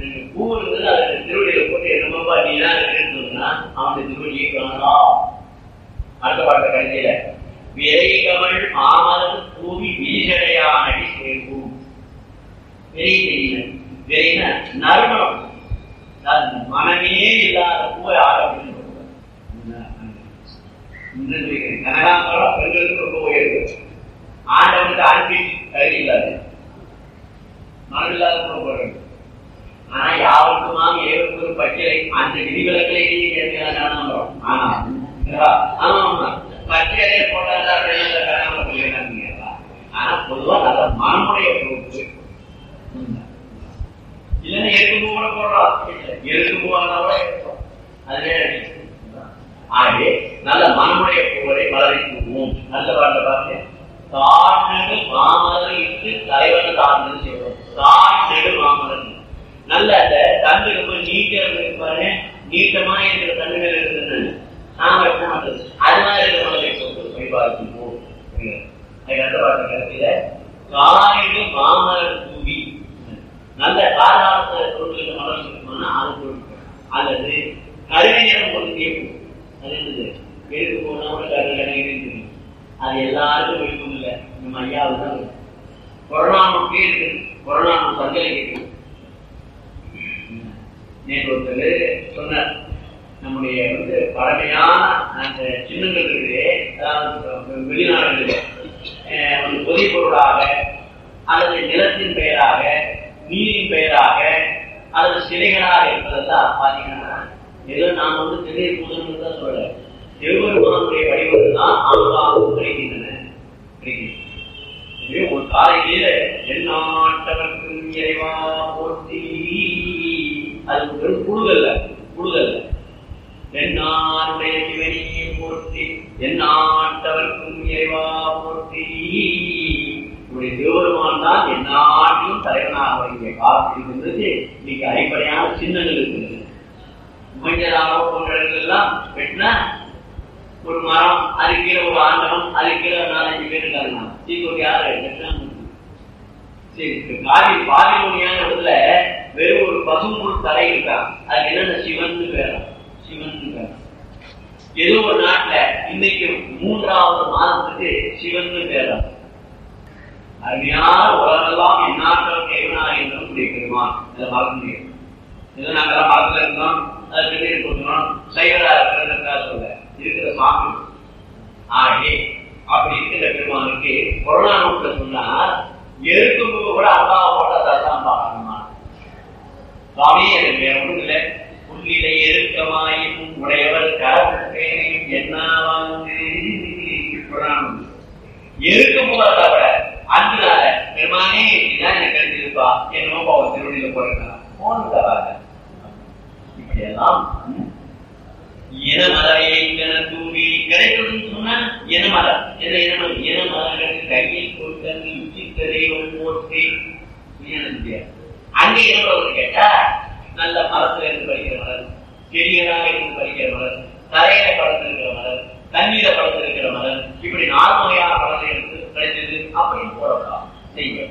பூ இருந்தது அதை திருவடியில போட்டு என்னமோப்பா நீ தான் இருக்குன்னு சொன்னா அவனுடைய திருவடியை காணலாம் அடுத்த பாட்ட கடைசியில விரைகமல் மாமலர் பூமி வீசடையானடி சேர்க்கும் விரை தெரியல விரைனா நறுமணம் அதாவது மனமே இல்லாத பூவை ஆட அப்படின்னு கனகாம்பரம் பெண்களுக்கு ரொம்ப உயர்வு ஆண்டவனுக்கு அனுப்பி கருதி இல்லாது மனம் இல்லாத பூ போடுறது ஆனா யாருக்குமாம் ஏவருக்கு ஒரு பச்சிலை அந்த விதிவிலக்கிலேயே ஏற்கிறாங்க ஆனா ஆமா ஆமா பச்சையிலே போட்டாதான் கனகாம்பரம் இல்லைன்னா ஆனா பொதுவா நல்ல மனமுடைய பொருட்கள் இல்லைன்னா எருக்கு கூட போடுறோம் எருக்கு போவாங்க கூட இருக்கும் அதுவே ஆகவே நல்ல மனமுடைய பூவரை மலரை தூங்குவோம் நல்ல பாட்டை பார்த்து தாழ்நெடு மாமலர் இட்டு தலைவன் தாழ்ந்து செய்வோம் தாழ்நெடு மாமலர் நல்ல அந்த தண்டு ரொம்ப நீட்டா இருப்பாரு நீட்டமா இருக்கிற தண்டுகள் இருக்குது நாம இருக்க மாட்டது அது மாதிரி இருக்கிற மலரை கொண்டு போய் பார்த்துப்போம் அதுக்கு அடுத்த பாட்டு கருத்தில காரிடு மாமலர் தூவி நல்ல காலாளத்தை பொருட்கள் மலர் இருக்குமானா அது பொருட்கள் அல்லது கருவியரம் பொருந்திய பூ அது என்னது எழுத்து போனா கூட கருவியரம் அது எல்லாருக்கும் விருப்பம் இல்லை நம்ம ஐயாவுக்கு தான் கொரோனா நோக்கே இருக்கு கொரோனா சஞ்சலை கேட்கும் நேற்று ஒருத்தர் சொன்னார் நம்முடைய வந்து பழமையான அந்த சின்னங்கள் இருக்குது அதாவது வெளிநாடுகளில் ஒரு பொதி பொருளாக அல்லது நிலத்தின் பெயராக நீரின் பெயராக அல்லது சிலைகளாக இருப்பதெல்லாம் பாத்தீங்கன்னா ஏதோ நாம் வந்து திடீர் முதல் தான் சொல்ல திருவருமானுடைய வடிவங்கள் தான் ஆங்காங்கும் கிடைக்கின்றன கிடைக்கின்றன ஒரு காலையில எந்நாட்டவர்க்கும் இறைவா போற்றி அது ஒரு புழுதல்ல புழுதல்ல என்னாருடைய சிவனியை போற்றி எந்நாட்டவர்க்கும் இறைவா போற்றி உடைய திருவருமான் தான் எந்நாட்டிலும் தலைவனாக இங்கே காத்திருக்கின்றது இன்னைக்கு அடிப்படையான சின்னங்கள் இருக்கிறது மஞ்சளாக போன்றவர்கள் எல்லாம் வெட்டினா ஒரு மரம் அது கீழே ஒரு ஆண்டவன் அது கீழே நாலஞ்சு பேர் இருக்காங்க தீக்கோட்டி யாரு சரி காவி பாலிமொழியான இடத்துல வெறும் ஒரு பசும்புல் தலை இருக்கா அதுக்கு என்னென்ன சிவன் பேரம் சிவன் பேரம் ஏதோ ஒரு நாட்டுல இன்னைக்கு மூன்றாவது மாதத்துக்கு சிவன் பேரம் அருமையான உலகெல்லாம் எந்நாட்கள் கைவனாக என்றும் பெருமான் இதை மறக்க முடியும் இது நாங்கெல்லாம் மரத்துல இருந்தோம் அது திடீர்னு கொடுக்கணும் சைவரா இருக்கிறதா சொல்ல இருக்கிற சாமி ஆகே அப்படி இருக்கிற பெருமானுக்கு கொரோனா நோட்டில் சொன்னா எருக்கும் கூட அல்லாஹ் போட்டதான் பார்க்கணுமா சுவாமி எனக்கு வேற ஒன்றும் இல்லை உள்ளிலை எருக்கமாயும் உடையவர் கரப்பேனையும் என்ன வாங்கு எருக்கும் போதா தவிர அன்புனால பெருமானே இதான் எனக்கு தெரிஞ்சிருப்பா என்னமோ அவன் திருவடியில போயிருக்கான் போன தராங்க இப்படியெல்லாம் இனமலையை தூவி கிடைக்கணும்னு சொன்னா இனமலம் என்ன இனம் இனமலங்கள் கையில் கொண்டு உச்சித்ததை போற்றி அங்கே இருக்கிறவங்க கேட்டா நல்ல மரத்துல இருந்து படிக்கிற மலர் செடிகளாக இருந்து படிக்கிற மலர் தரையில படத்திருக்கிற மலர் தண்ணீர படத்திருக்கிற மலர் இப்படி நாலு வகையான மலர்கள் எடுத்து கிடைச்சது அப்படின்னு போடலாம் செய்ய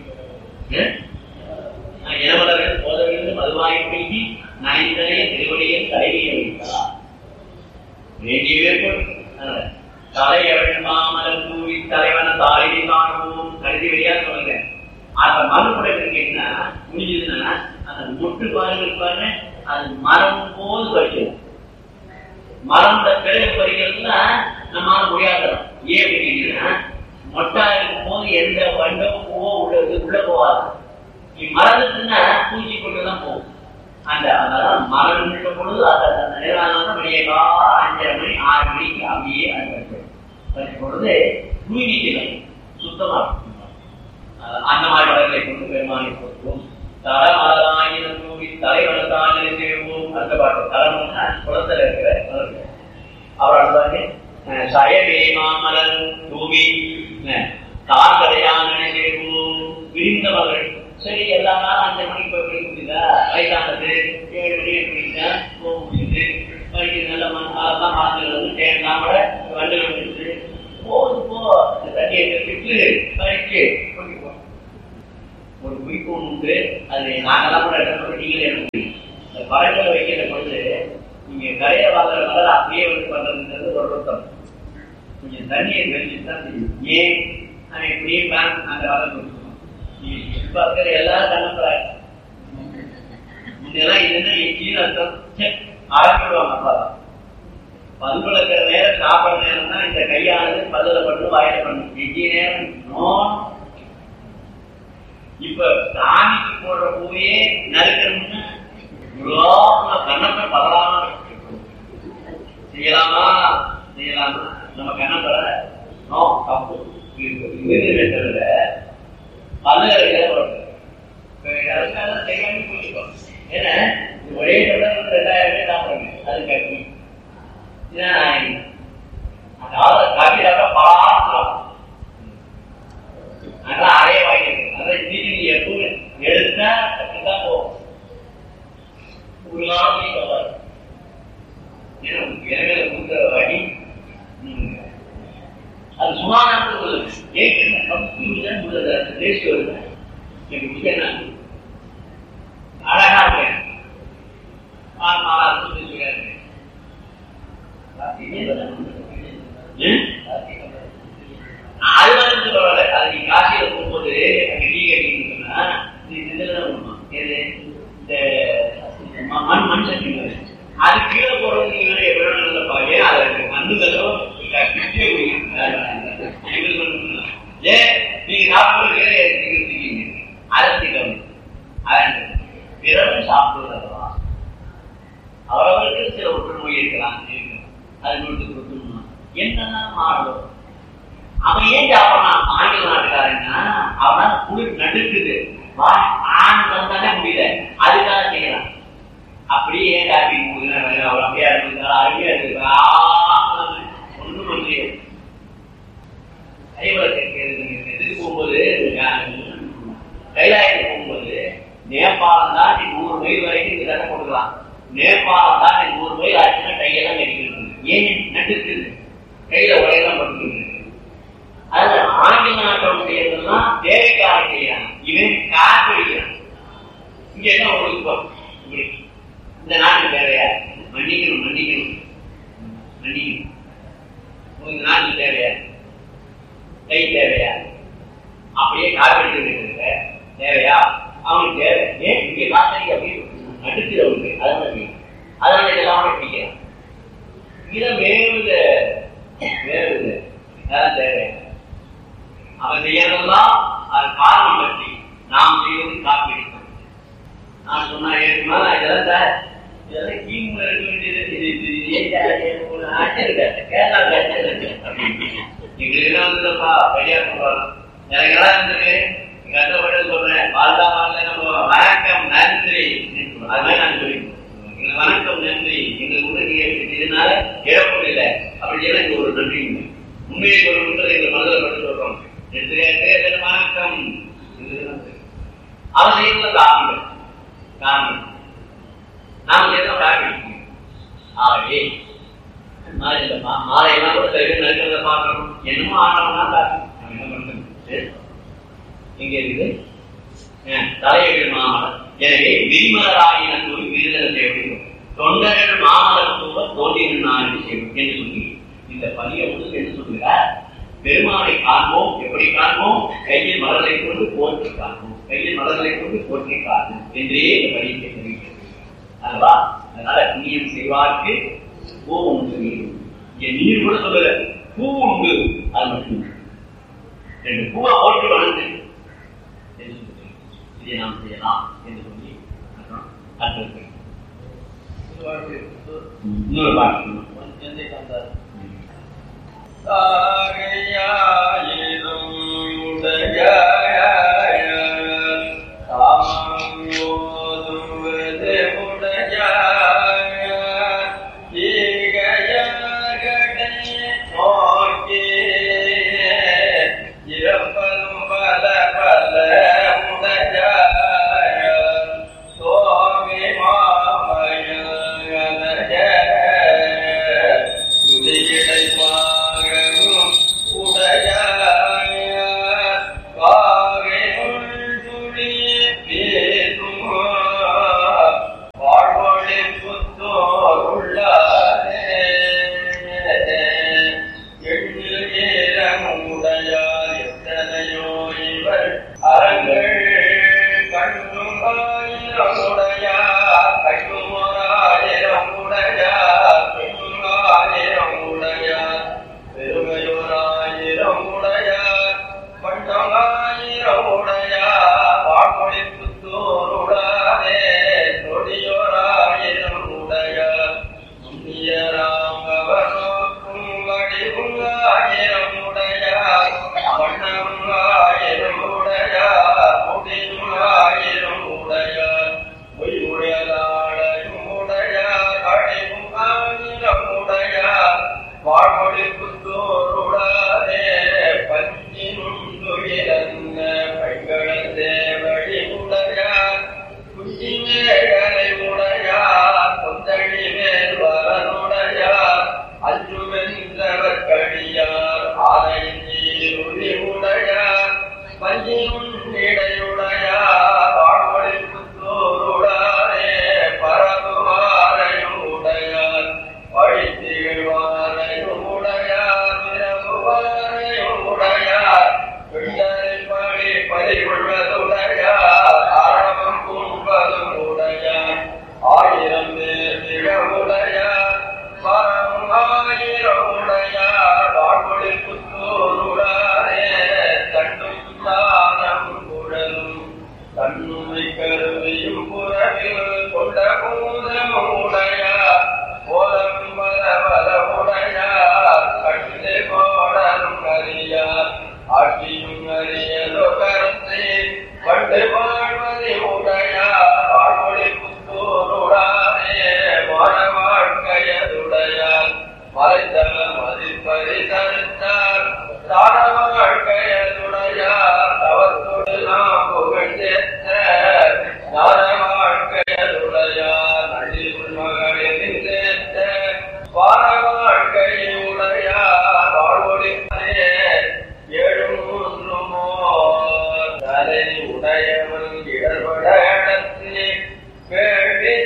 இளமலர்கள் போத வேண்டும் மதுவாய் பெய்தி நனைந்தனைய திருவடியை தலைவியை வைத்தார் வேண்டியவே தலையவன் மாமலர் தூவி தலைவன தாயை காணுவோம் கருதி வழியா சொல்லுங்க அந்த மறுபடி இருக்கீங்கன்னா முடிஞ்சதுன்னா அந்த மொட்டு பாருங்க பாருங்க அது மரம் போது பறிக்கணும் மரம் பிறகு பறிக்கிறதுனா நம்மளால முடியாத ஏன் அப்படின்னா மொட்டா இருக்கும் போது எந்த வண்டோ பூவோ உள்ளது உள்ள போகாது நீ மறந்துட்டுன்னா பூச்சி கொண்டுதான் போகும் அந்த அதனால மரம் நின்ற பொழுது அந்த நேரம் வெளியே அஞ்சரை மணி ஆறு மணிக்கு அப்படியே அது பறிக்கும் பொழுது தூய்மைக்கலாம் சுத்தமா இருக்கும் அந்த மாதிரி வளர்களை கொண்டு பெருமானை போற்றுவோம் தரமலராயின தூவி தலைவனத்தாயினை செய்வோம் அந்த பாட்டு தரம்னா குளத்துல இருக்கிற வளர்கள் அவர் அடுத்தாங்க சயவே மாமலர் தூவி தாக்கடையான செய்வோம் விரிந்த மகள் சரி எல்லா நாளும் அஞ்சு மணிக்கு போய் படிக்க முடியுதா வயசானது ஏழு மணி எட்டு மணிக்கு தான் போக முடியுது படிக்க நல்ல அதெல்லாம் பார்த்து வந்து தேடலாம் கூட வண்டியில் வந்துட்டு போது போ தண்ணியை விட்டு படிச்சு ஒரு குறிப்பு உண்டு அது நாங்கெல்லாம் கூட நீங்களே மரங்களை வைக்கிற பொழுது நீங்க கரையை வாங்குற மலர் அப்படியே வந்து பண்றதுங்கிறது ஒரு ஒருத்தம் கொஞ்சம் தண்ணியை கழிச்சு தான் செய்யும் ஏன் அவன் இப்படியே பிளான் அந்த வளர்ந்து கொடுக்கணும் இப்ப இருக்கிற எல்லாரும் கண்ணப்படாது முன்னெல்லாம் இதுன்னா எச்சின்னு அர்த்தம் ஆரம்பிடுவாங்க அப்பதான் பல் விளக்குற நேரம் சாப்பிடுற நேரம் தான் இந்த கையானது பல்லுல பண்ணு வாயில பண்ணு எஞ்சிய நேரம் நோ இப்ப சாமிக்கு போடுற பூவையே நறுக்கணும்னா இவ்வளோ கண்ணப்பை பதலாம செய்யலாமா செய்யலாமா நம்ம கண்ணப்பட நோ தப்பு இது வெட்டதுல பல்லுல அதுக்காக செய்யாம போயிருக்கோம் ஏன்னா ஒரே தொடர்ந்து ரெண்டாயிரம் பேர் சாப்பிடுங்க அது கட்டி அதாவது காப்பியாக பலாசம் அதெல்லாம் அறைய வாங்கிருக்கு அதான் தீனி எப்பவும் எடுத்தா அப்படிதான் போகும் ஒரு நாள் நீ கவாது ஏன்னா எனவே கொடுக்குற வழி அது சுமாரான ஏற்கனவே கம்பெனி உள்ளது தேசிய வருது எனக்கு முக்கியம் அழகா இருக்கேன் மாறாது சொல்லியிருக்காரு அது வந்து பரவாயில்ல அது நீ காசியில போகும்போது அங்க டீ கட்டின்னு சொன்னா நீ இதுல பண்ணுவோம் எது இந்த மண் மண் சட்டி அது கீழே போறது நீங்க வேற எப்படி நல்ல பாரு அது மண்ணுகளோ ஏ நீங்க சாப்பிடுறது இருக்கீங்க அதை தீக்கம் அதன் பிறரும் சாப்பிடுவதல்லவா அவரவருக்கு சில ஒற்று நோய் இருக்கலாம் அது நூற்றுக்கு கொடுக்கணுமா என்னெல்லாம் மாறும் அவன் ஏன் சாப்பிடறான் ஆங்கில நாட்டுக்காரன்னா அவனால குளிர் நடுக்குது ஆண் தந்தானே முடியல அதுக்காக செய்யறான் அப்படியே ஏன் காப்பி அவர் அப்படியே இருந்தா அருமையா இருக்கு ஒண்ணும் பண்ணலையே இதுக்கு போகும்போது கைலாயத்துக்கு போகும்போது நேபாளம் தான் நீ நூறு மைல் வரைக்கும் இந்த கதை கொடுக்கலாம் நேபாளம் தான் நீ நூறு மைல் ஆச்சுன்னா கையெல்லாம் கடிக்கிறது ஏன் நட்டுருக்குது கையில உடையெல்லாம் பட்டுருக்கு அதுல ஆங்கில நாட்டோடையதெல்லாம் தேவைக்காக செய்யறான் இவன் காப்பு அடிக்கிறான் இங்க என்ன உங்களுக்கு இப்படி இந்த நாட்டுக்கு தேவையா மன்னிக்கணும் மன்னிக்கணும் மன்னிக்கணும் உங்களுக்கு நாட்டு தேவையா கை தேவையா அப்படியே காப்பீடு இருக்கிற தேவையா அவனுக்கு தேவை ஏன் இங்க காத்தடிக்கு அப்படியே நடுக்கிறவனுக்கு அதனால அதனால இதெல்லாம் பிடிக்கிறான் இதை வேறுத வேறுது அதான் தேவை அவன் செய்யறதெல்லாம் அது காரணம் பற்றி நாம் செய்வது காப்பீடு நான் சொன்னா ஏற்கனவே இதெல்லாம் சார் இதெல்லாம் கீமு இருக்க வேண்டியது இது இது ஆட்சி இருக்காது கேரளா எங்களுக்கு என்ன வந்ததுப்பா பெரியா சொல்றாங்க எனக்கு எல்லாம் இருந்திருக்கு எங்க அத்தை பட்டு சொல்றேன் வாழ்ந்தா வாழ்ல நம்ம வணக்கம் நன்றி அது மாதிரி நான் சொல்லி எங்களுக்கு வணக்கம் நன்றி எங்களுக்கு கூட நீங்க இதனால இழப்பு இல்லை அப்படி எல்லாம் இங்க ஒரு நன்றி உண்மையை சொல்லணுன்றது எங்க மனதில் பட்டு சொல்றோம் வணக்கம் அவன் செய்யறது காரணம் காரணம் நாம செய்யறோம் காரணம் ஆகவே மாலையெல்லாம் கூட சில பேர் நடக்கிறத பார்க்கணும் என்னமோ ஆண்டவனா காரணம் என்ன பண்றது எங்க இருக்குது தலையெழு மாமலர் எனவே விரிமலராயின ஒரு விருதனை செய்யப்படும் தொண்டர்கள் மாமலர் தூவ தோன்றினார் செய்யும் என்று சொல்லி இந்த பணியை வந்து என்ன சொல்லுகிறார் பெருமானை காண்போம் எப்படி காண்போம் கையில் மலர்களை கொண்டு போற்றி காண்போம் கையில் மலர்களை கொண்டு போற்றி காண்போம் என்றே இந்த பணியை தெரிவிக்கிறது அல்லவா அதனால புண்ணியம் செய்வார்க்கு பூ உண்டு நீர் இங்க நீர் கூட சொல்லல பூ உண்டு அது மட்டும் ரெண்டு பூவை போட்டு வளர்ந்து இதை நாம் செய்யலாம் என்று சொல்லி அடுத்து இன்னொரு பாட்டு தாகையாயிரும் உடையாய தாமம் ஓதுவது உடையாய ஈகையகடை நோக்கி இறப்பதும் பல பல உடையாய சோமி மாமயனய துதியிடை பாகமும் உடையாய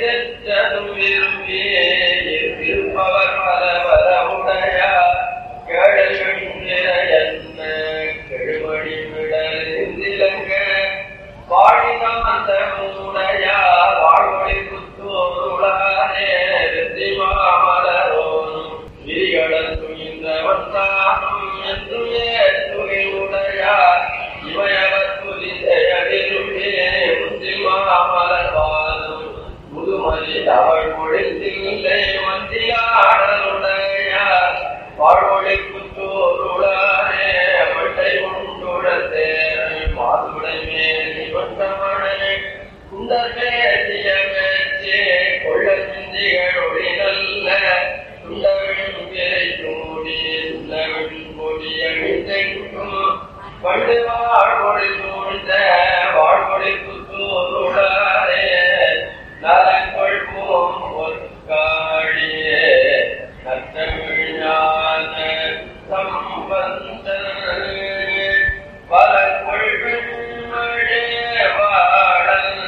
எத்ததும் விரும்பி இருப்பவர் பல பலமுடையார் கேடல்களின் என்ன கெழுமடி விடலிந்திலங்க வாழினாந்த மூடையார் வாழ்வழி புத்தோருளாரே வெற்றி மாமலரோனும் விரிகடல் துணிந்தவன் தானும் என்று ஏற்றுகையுடையார் இவையவர் துதிசெயலிருமே முந்தி மாமலர்வானும் முதுமதி அவள் மொழித்தில்லை மந்தியாடலுடையார் வாழ்வொழி புத்தோருளாரே அவளை உண்டுடத்தே மாதுடை மேல் இவந்தமனை குண்டமே தியமேச்சே கொள்ள சிந்திகளொளி நல்ல சுண்டவின் பிறை சூடி சுண்டவின் கொடி அணிந்தெங்கும் பண்டு வாழ்வொழி சூழ்ந்த வாழ்வொழி புத்தூருளாரே நலங்கொள் போம் பொற்காழியே நத்தமிழான சம்பந்தன் பலங்கொள் பெண்மழே வாழல்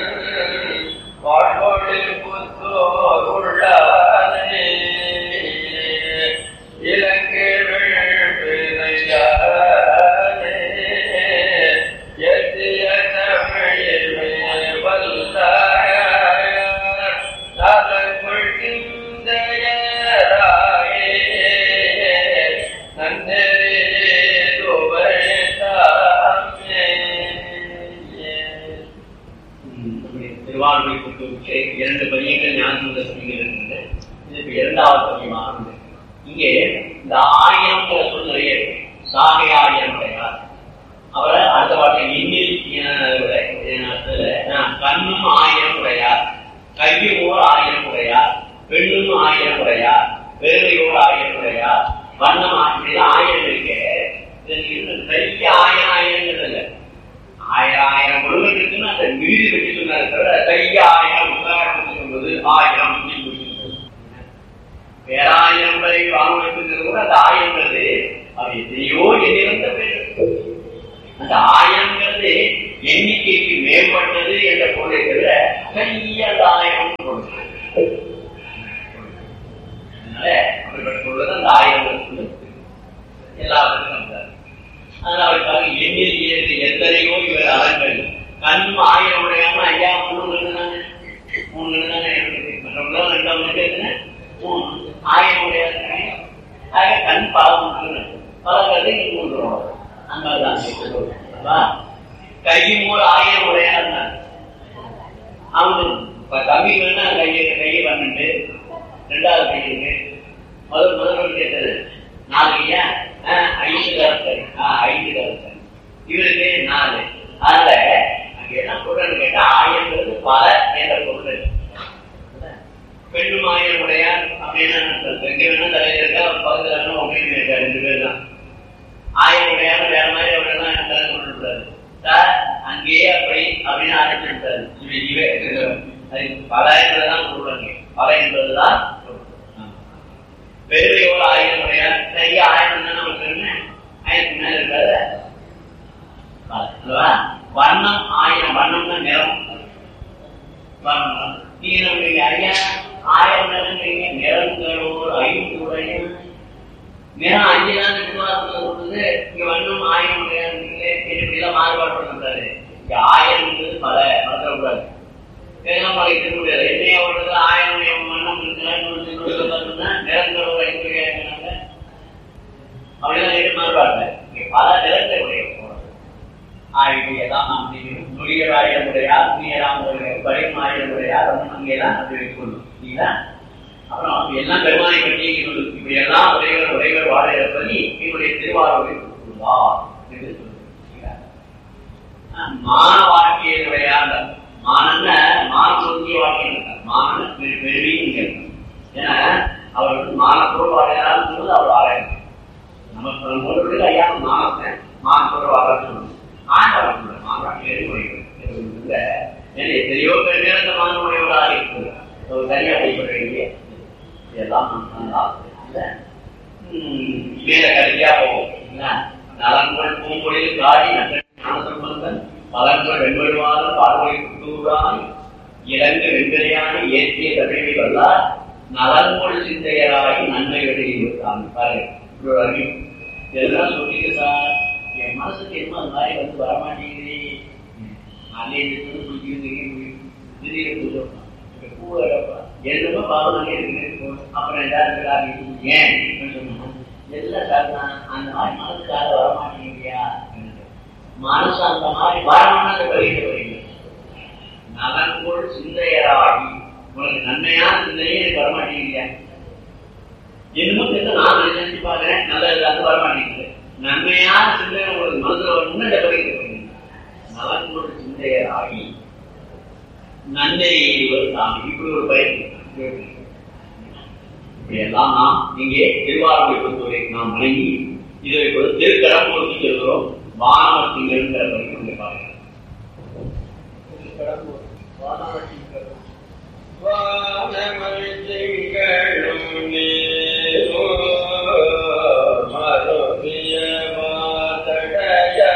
வாழ்வொழி புத்தோருளாரே இலங்கை வெள்பிறையாரே எத்திய தமிழிலே வல்லார் நலங்குள் கிந்தையராயே நன்னெறியே துவழ்த்தாமே திருவாரூரை பொறுத்தவரைக்கு இரண்டு பதியங்கள் ஞானசந்த சுவாமிகள் இருக்கின்றன இது இப்ப இரண்டாவது பதியமானது இங்கே இந்த ஆயிரம் சொல் நிறைய இருக்கு. சாகை ஆயிரம் கிடையாது அவரை அடுத்த வார்த்தை எண்ணில் கண்ணும் ஆயிரம் உடையார் கையும் ஓர் ஆயிரம் உடையார் பெண்ணும் ஆயிரம் உடையார் வேலையோர் ஆயிரம் உடையார் வண்ணம் ஆயிரம் ஆயிரம் இருக்கு இதுல இருந்து பெரிய ஆயிரம் ஆயிரங்கிறது இல்லை ஆயிரம் ஆயிரம் குடும்பம் இருக்குன்னு அந்த மீதி பற்றி சொன்னாரு தவிர கைய ஆயிரம் உதாரணம் சொல்வது ஆயிரம் அப்படின்னு சொல்லியிருக்காரு. பேராயிரம் வரை வாங்குவதற்கு கூட அந்த ஆயிரங்கிறது அது எத்தனையோ எண்ணிறந்த பேர் அந்த ஆயிரங்கிறது எண்ணிக்கைக்கு மேம்பட்டது என்ற பொருளை தவிர கைய அந்த ஆயிரம் அதனால அப்படிப்பட்ட பொருள் அந்த ஆயிரம் எல்லாத்துக்கும் வந்தார் அதனால அவருக்காக எண்ணில் ஏறு எத்தனையோ இவர் அறங்கள் கண்ணும் ஆயிரம் உடையாம ஐயா மூணு கண்ணு தானே மூணு கண்ணு தானே இருக்குது மற்றவங்க ரெண்டாவது பேசுன மூணு ஆயிரம் உடையாது ஆக கண் பாவம் பல கதை மூன்று அந்த மாதிரிதான் கையும் ஒரு ஆயிரம் உடையாது அவனு இப்ப தம்பி வேணா கையை கையை பண்ணிட்டு ரெண்டாவது கையுங்க முதல் முதல் கேட்டது நாலு ஐயா ஐந்து காலம் சரி ஆஹ் ஐந்து காலம் சரி இவருக்கு நாலு அதனால அங்க என்ன சொல்றேன்னு கேட்டா ஆயிரங்கிறது பல என்ற பொருள் இருக்கு. பெண்ணும் ஆயிரம் உடையார் அப்படின்னு எங்க வேணா தலையில இருக்கா பக்கத்துல இருக்கா அப்படின்னு இருக்கா ரெண்டு பேர் தான் ஆயிரம் உடையார் வேற மாதிரி அவரெல்லாம் தலை சொல்லிட்டாரு சார் அங்கேயே அப்படி அப்படின்னு ஆரம்பிச்சுட்டாரு இவ இவ அது பல என்பதுதான் சொல்றாங்க பல என்பதுதான் பெருமை எவ்வளவு ஆயிரம் உடையார் சரியா ஆயிரம் தான் நமக்கு என்ன ஆயிரத்துக்கு மேல இருக்காது அல்லவா வர்ணம் ஆயிரம் வர்ணம்னா நிறம் வர்ணம் நீங்க நம்மளுக்கு ஐயா ஆயிரம் நிறங்கிறீங்க நிறங்களோர் ஐந்துடைய நிறம் அஞ்சு தான் விசுவாசத்துல சொல்றது இங்க வண்ணம் ஆயிரம் உடையாதுங்களே இப்படி எல்லாம் மாறுபாடு பண்றாரு இங்க ஆயிரம்ன்றது பல மறந்துடக்கூடாது தேங்காமலை திருமுடியாது என்னையா வருது ஆயிரம் வண்ணம் இருக்குன்னா நிறங்களோர் ஐந்துடைய அப்படிலாம் எது மாறுபாடு இங்க பல நிறத்தை உடைய ஆயுடையதான் நாம் செய்யணும் நொடிகள் ஆயிரமுடைய ஆத்மீயராம் பயம் ஆயிரமுடைய அதெல்லாம் அங்கேதான் அப்படி வைக்கணும் இல்லைங்களா அப்புறம் அப்படி எல்லாம் பெருமானை பற்றி சொல்லு இப்படி எல்லாம் உடையவர் உடையவர் வாழ இருப்பதி என்னுடைய திருவாரூரை கொடுத்துள்ளார் என்று சொல்லுங்க மான வாழ்க்கையினுடைய அந்த மானன்ன மான சொல்லிய வாழ்க்கை மான பெருமையும் ஏன்னா அவர் வந்து மானத்தோடு வாழையான்னு சொல்லுவது அவர் வாழையணும் நம்ம சொல்றது ஐயா மானத்தை மானத்தோடு வாழ சொல்லணும் ஆண்டவன் சொல்ற மானம் எதிர்மொழிகள் எத்தனையோ பேர் அந்த மானமுறையோடாக இருக்குது ஒரு தனியா கைப்படுறீங்க இதெல்லாம் மேல கடைசியா போகும் நலன்கள் பூமொழியில் காடி ஞான சம்பந்தன் பலன்கள் வெண்படுவாரும் பார்வை குட்டூரான் இறங்க வெண்கலையான ஏற்றிய தமிழை வல்லார் நலன்கொள் சிந்தையராகி நன்மை வெளியிட்டாங்க பாருங்க இப்படி ஒரு அறிவு இதெல்லாம் சொல்லிட்டு சார் என் மனசுக்கு என்ன அந்த மாதிரி வந்து வரமாட்டேங்குது அதே என்னமோ பாவம் இருக்கு அப்புறம் எல்லாரும் ஏன் சொன்னோம் எல்லாம் சார் நான் அந்த மாதிரி மனசுக்காக வரமாட்டேங்கிறியா மனசு அந்த மாதிரி வரணும்னா அந்த வழியில வரீங்க நலன்கொள் சிந்தையராகி உனக்கு நன்மையான சிந்தனையே எனக்கு வரமாட்டேங்கிறியா என்னமோ தெரியல நான் நினைச்சு பாக்குறேன் நல்லது அது வரமாட்டேங்குது நன்மையான சிந்தனை உங்களுக்கு மனசுல வரணும்னு இந்த வழியில வரீங்க நலன்கொள் சிந்தையராகி நன்மை சாமி இப்படி ஒரு பயிற்சி இப்படியெல்லாம் நாம் இங்கே திருவாரூரை பொறுத்தவரை நாம் வணங்கி இதை கூட திருக்கரம் கொடுத்து செல்கிறோம் வானவத்திங்கிற வரைக்கும் இங்கே பாருங்க வானமல் திங்களும் நீரும் மருவிய மாதடையானே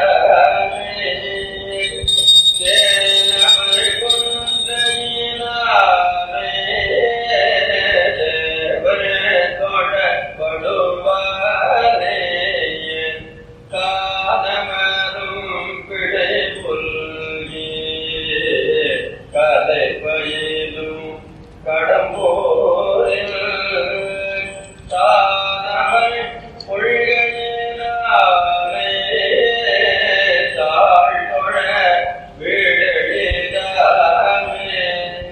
தேனமல் குந்தையினாரே தேவர் தொடப்படுவாரே காதமரும் பிழை புல்கி கதை பயிலும் கடம்போரில் தானமல் கொள்கையினாலே தாழ்தொழ வீடெழிதாமே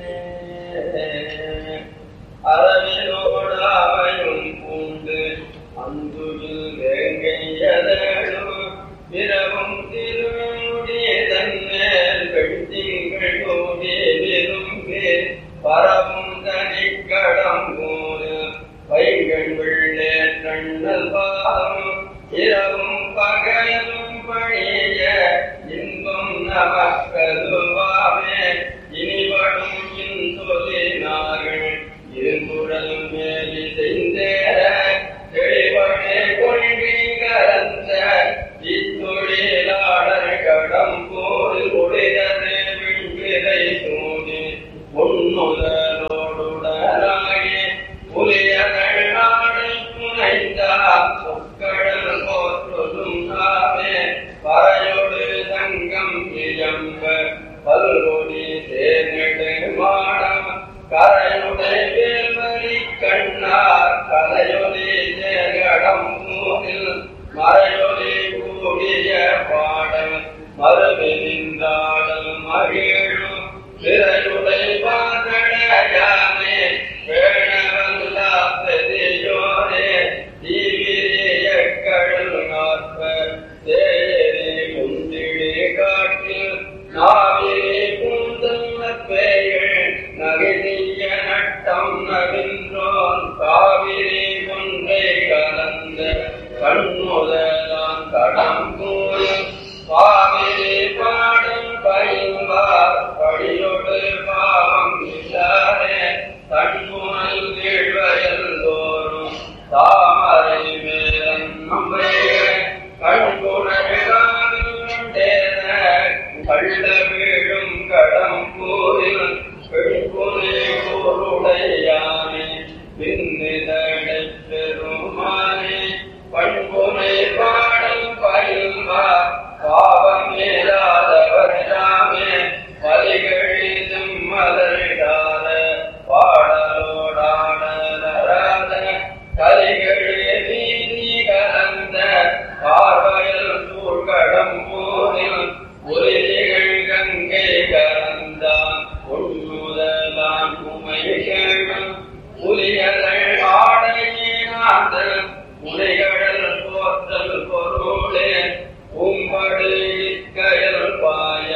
அரவிலோடாமையும் பூண்டு அந்துவில் வேங்கையதழும் பிறவும் திருமுடி தன்னேல் வெட்டிங்கள் ஓடி விரும்பி பரவும் தனிக்கடம் போது வைகள் வெள்ளே கண்ணல் பாதம் இரவும் பகலும் பணிய இன்பம் நமக்கதுவாமே இனிவடும் இன்சொலினார்கள் இருங்குழல் மேலி செய்தேர தெளிவனே கொள்கை கலந்த இத்தொழிலாளர் கடம் போல் ஒளிதது விண்விதை சூடி உன்னுதலோடுடனாகி புலியகள் நாடு புனைந்தார் சொற்கடல் போற்றுதும் நாமே பறையொடு சங்கம் இயம்ப பல்கொடி சேர்நெடு மாடம் கரையுடை வேல்வரி கண்ணார் கலையொலி சேகடம் மூரில் மறையொலி கூடிய பாடல் மறுபிரிந்தாடல் மகிழும் பிறையுடை பாதடையாமே வேணவல்லா பெரியோரே தீவிரிய கடல் நாற்ப தேயரே குந்திழே காட்டில் நாவிலே பூந்தல்ல பெயர் நகிழிய நட்டம் நவின்றோன் காவிரி கொன்றை கலந்த கண்ணுதலான் கடம் கூறும் பாவிலே பாடும் பயில்வார் படியொடு பாவம் இல்லாரே தன்முனல் வீழ்வயல் தோறும் தாமரை மேலன் நம்பைகள் கண்குணர்காவிண்டேன கள்ள வீழும் கடம் கூறில் பெண்குனே கூருடையானே பின்னிதடை பெருமானே பண்புனை பாடல் பயில்வா பாவம் இல்லாதவர் யாமே வலிகளிலும் மலரிடாத பாடலோடாடலராத கலிகளே நீதி கலந்த பார்வையில் சூழ்கடம் போதில் ஒலிகள் கங்கை கலந்தான் உண்ணுதலான் உமைகள் புலிகள் ஆடையினாந்தல் உலைகள் போத்தல் பொருளே உம்படு கயல் பாய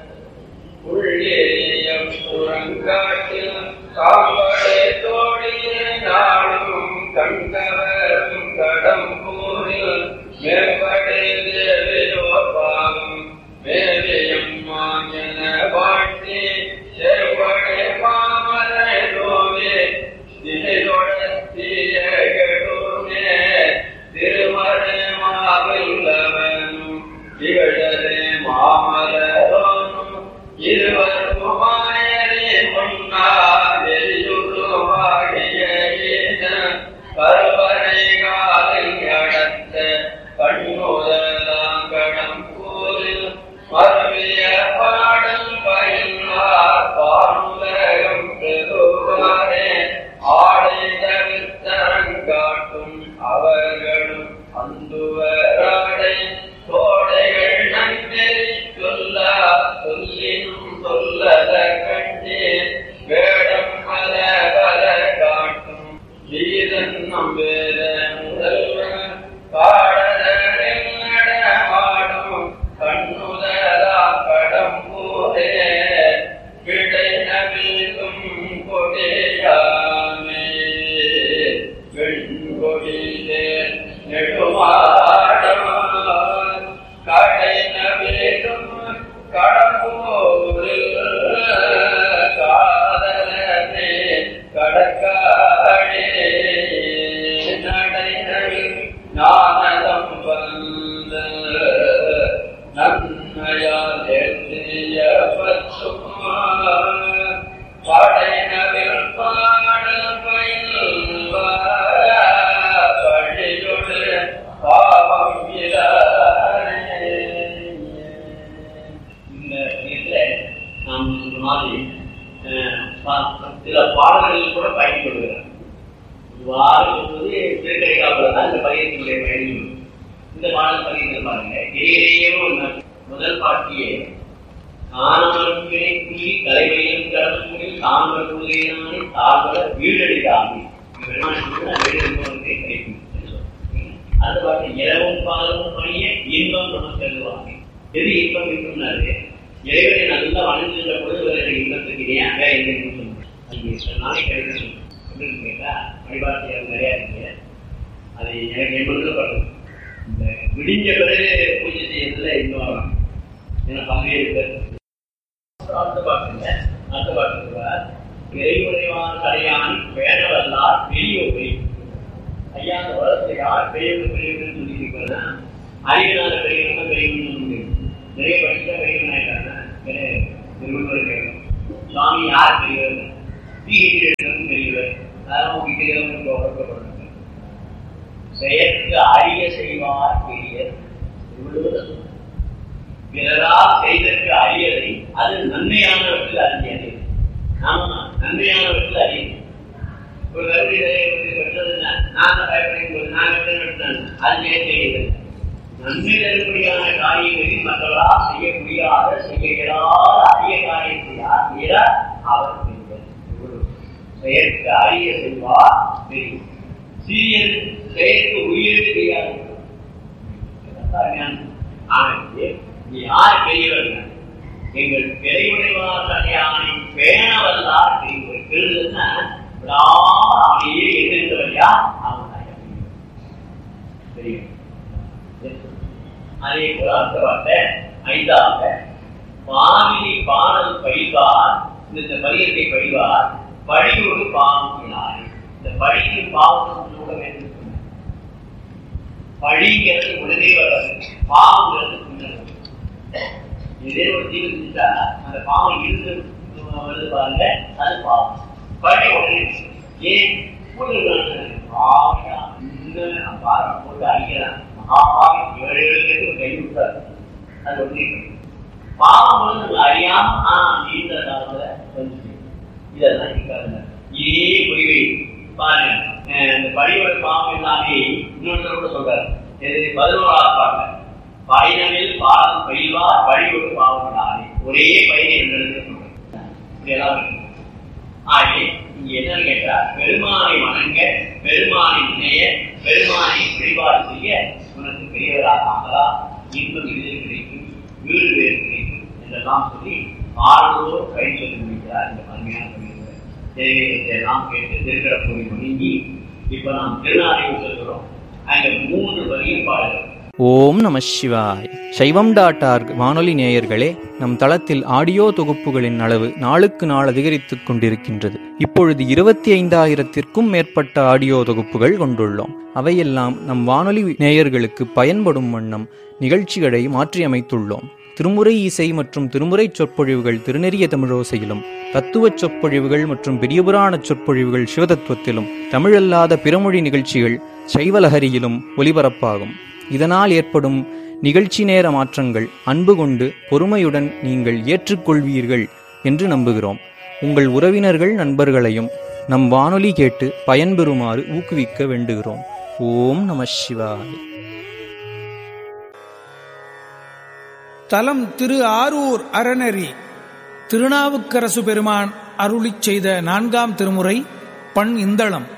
உள்ளேயம் புறங்காட்டில் காம்படை தோழிய நாடும் கண்டவரும் கடம் கூறில் மேம்படை தேவையோ பாவம் மேலியம் மாஞ்சன வாழ்த்தி செவ்வடை மாமலை நோவே திசைதொட தீய கெடுமே திருமறை மாவல்லவனும் திகழரே மாமலரோனும் இருவர் குமாரே வேத முதல்வன் பாடலில் நடமாடும் கண்ணுதலா கடம்பூரே விடை நவிலும் கொடியாமே வெண்கொடியிலே நெடுமாடம் கடை நவிலும் கடம்பூரில் காதலனே கடற்காடே நடைநவில் ஞானதம் வந்த நன்மையால் எழுதிய பச்சுமா படைநவில் பாடல் பயில்வா பழியொடு பாவம் இலாரே இந்த இதுல நாம் சொன்ன மாதிரி அஹ், பா- சில பாடல்களில் கூட பயன்படுகிறார் இவ்வாறு சொல்வது திருக்கடைக்காப்புல தான் இந்த பயிற்சியுடைய பயணம் இந்த பாடல் பதிவு பாருங்க இடையிலேயே ஒண்ணு முதல் பாட்டியே காணவர்களை புள்ளி தலைமையிலும் கடற்கரையில் தாழ்வர் கொள்கையினாலே தாழ்வர வீடடிதாமி வீடு என்பவனுக்கு கிடைக்கும் அந்த பாட்டு இரவும் பாலமும் பணிய இன்பம் நமக்கு செல்வாங்க எது இன்பம் இருக்கும்னாரு இறைவனை நல்லா வணங்குகின்ற பொழுது வருகிற இன்பத்துக்கு ஏன் வேற எந்த இன்பம் சொல்லுங்க அது சில நாளைக்கு கிடைக்கும் அப்படின்னு கேட்டா வழிபாட்டு நிறையா இருக்கு அது எனக்கு என்பது படுது இந்த விடிஞ்ச பிறகு பூஜை செய்யறதுல இன்பம் வரும் ஏன்னா பல்வேறு பேர் அடுத்த பாட்டுங்க அடுத்த பாட்டு இறைமுறைவான கடையான் வேணவல்லார் பெரியோரை ஐயா அந்த உலகத்துல யார் பெரியவங்க பெரியவங்கன்னு சொல்லியிருக்கிறதா அறிவினால பெரியவங்க பெரியவங்க சொல்ல முடியும் நிறைய படிச்சுட்டா பெரியவங்க ஆயிட்டாங்க நிறைய திருவள்ளுவர் கேட்கணும் சுவாமி யார் பெரியவர் பிஹெச்டி எடுத்தவங்க பெரியவர் அதெல்லாம் உங்களுக்கு தெரியாதவங்க உடற்படுறாங்க செயற்கு அறிய செய்வார் பெரியர் திருவள்ளுவர் தான் சொல்றார். பிறரால் செய்தற்கு அறியதை அது நன்மையானவற்றில் அறியது ஆமா நன்மையானவற்றில் அறியது ஒரு கருவியை பெற்றது என்ன நான் தான் பயப்படும் போது நான் எப்படி நடத்தேன் அது ஏன் செய்யுது நன்மை தரும்படியான காரியங்களில் மற்றவரால் செய்ய முடியாத செய்ய இயலாத அரிய காரியத்தை யார் செய்கிறார் அவர் செய்வார். இவ்வளவு. செயற்கு அரிய செய்வார் தெரியும் சிறியது செயற்கு உயிருக்கு தெரியாது ஆனது நீ யார் பெரியவர்கள் எங்கள் பெரியவர்களால் கல்யாணி பேணவல்லார் பெரியவர் பெருதுன்னா விடாம அவனையே எதிர்த்தவர் யார் அவன் தான் பெரியவர் அதே போல அடுத்த வார்த்தை ஐந்தாவது பாவினி பாடல் பயில்வார் இந்த பதியத்தை பயில்வார் பழியோடு பாவம் இந்த பழிக்கு பாவம் கூட வேண்டும் சொன்னார். பழிங்கிறது உடனே வராது பாவங்கிறது பின்னர் வரும். இதே ஒரு ஜீவன் செஞ்சா அந்த பாவம் இருந்து வருது பாருங்க அது பாவம் பழி உடனே வரும். ஏன் போட்டு ஆமையா இன்னும் பாரு போட்டு அடிக்கிறான் மகாபாவி ஏழு ஏழு பேருக்கு கை விட்டாரு அது ஒன்றே பாவம் வந்து நம்ம அறியாம ஆனா நீண்ட காலத்துல வந்து இதெல்லாம் இருக்காதுங்க இதே பொய்வை பாருங்க அஹ் இந்த பழியோட பாவம் எல்லாமே இன்னொருத்தர் கூட சொல்றாரு இது பதினோராவது பாருங்க பயணவில் பாடம் பயில்வார் பழியோடு பாவம் இல்லாதே ஒரே பயிரை என்று சொல்றேன் இப்படி எல்லாம் இருக்கு ஆகவே இங்க என்னன்னு கேட்டா பெருமானை வணங்க பெருமானை நினைய பெருமானை வழிபாடு செய்ய உனக்கு பெரியவராக ஆகலாம் இன்பம் எளிதில் கிடைக்கும் வீடு வேறு கிடைக்கும் என்றெல்லாம் சொல்லி ஆளுநர் கை சொல்லி முடிக்கிறார் இந்த அருமையான பெரியவர் எனவே இதெல்லாம் கேட்டு திருக்கிறப்போய் வணங்கி இப்ப நாம் திருநாளையும் சொல்கிறோம் அங்க மூன்று வரியும் பாடுகிறோம் ஓம் நம சிவாய் சைவம் டாட் ஆர்க் வானொலி நேயர்களே நம் தளத்தில் ஆடியோ தொகுப்புகளின் அளவு நாளுக்கு நாள் அதிகரித்துக் கொண்டிருக்கின்றது இப்பொழுது இருபத்தி ஐந்தாயிரத்திற்கும் மேற்பட்ட ஆடியோ தொகுப்புகள் கொண்டுள்ளோம் அவையெல்லாம் நம் வானொலி நேயர்களுக்கு பயன்படும் வண்ணம் நிகழ்ச்சிகளை மாற்றியமைத்துள்ளோம் திருமுறை இசை மற்றும் திருமுறை சொற்பொழிவுகள் திருநெறிய தமிழோசையிலும் தத்துவச் சொற்பொழிவுகள் மற்றும் பெரியபுராண சொற்பொழிவுகள் சிவதத்துவத்திலும் தமிழல்லாத பிறமொழி நிகழ்ச்சிகள் சைவலஹரியிலும் ஒலிபரப்பாகும் இதனால் ஏற்படும் நிகழ்ச்சி நேர மாற்றங்கள் அன்பு கொண்டு பொறுமையுடன் நீங்கள் ஏற்றுக்கொள்வீர்கள் என்று நம்புகிறோம் உங்கள் உறவினர்கள் நண்பர்களையும் நம் வானொலி கேட்டு பயன்பெறுமாறு ஊக்குவிக்க வேண்டுகிறோம் ஓம் நம சிவாய தலம் திரு ஆரூர் அறநெறி திருநாவுக்கரசு பெருமான் அருளிச் செய்த நான்காம் திருமுறை பண் இந்தளம்